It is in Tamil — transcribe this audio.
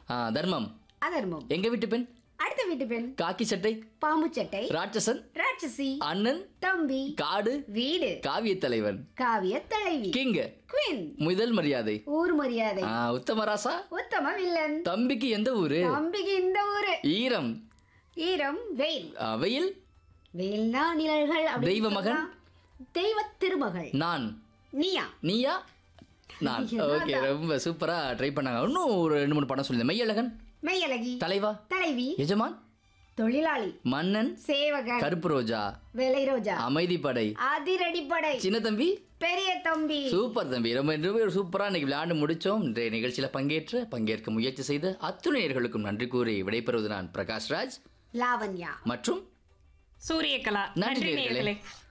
ஆ, தர்மம் அதர்மம் எங்க வீட்டு பெண் அடுத்த வீட்டு பெண் காக்கி சட்டை பாம்பு சட்டை ராட்சசன் ராட்சசி அண்ணன் தம்பி காடு வீடு காவிய தலைவன் காவிய தலைவி கிங் குயின் முதல் மரியாதை ஊர் மரியாதை ஆ, உத்தமராசா உத்தம வில்லன் தம்பிக்கு எந்த ஊரு தம்பிக்கு இந்த ஊரு ஈரம் ஈரம் வெயில் ஆ, வெயில் வெயில்னா நிழல்கள் அப்படின்னு தெய்வ மகன்? சொல்லலாம். தெய்வ திருமகள் நான் நீயா நீயா நான் ஓகே ரொம்ப சூப்பரா ட்ரை பண்ணாங்க இன்னும் ஒரு ரெண்டு மூணு படம் சொல்லியிருந்தேன் மையழகன் மெய்யழகி தலைவா தலைவி எஜமான் தொழிலாளி மன்னன் சேவகன் கருப்பு ரோஜா வேலை ரோஜா அமைதிப்படை அதிரடிப்படை சின்ன தம்பி பெரிய தம்பி சூப்பர் தம்பி ரொம்ப ரொம்ப சூப்பரா இன்னைக்கு விளையாண்டு முடிச்சோம் இன்றைய நிகழ்ச்சியில பங்கேற்று பங்கேற்க முயற்சி செய்த அத்துணை நேயர்களுக்கும் நன்றி கூறி விடைபெறுவது நான் பிரகாஷ் ராஜ் லாவண்யா மற்றும் சூரியகலா நன்றி நன்றி நேயர்களே. நேயர்களே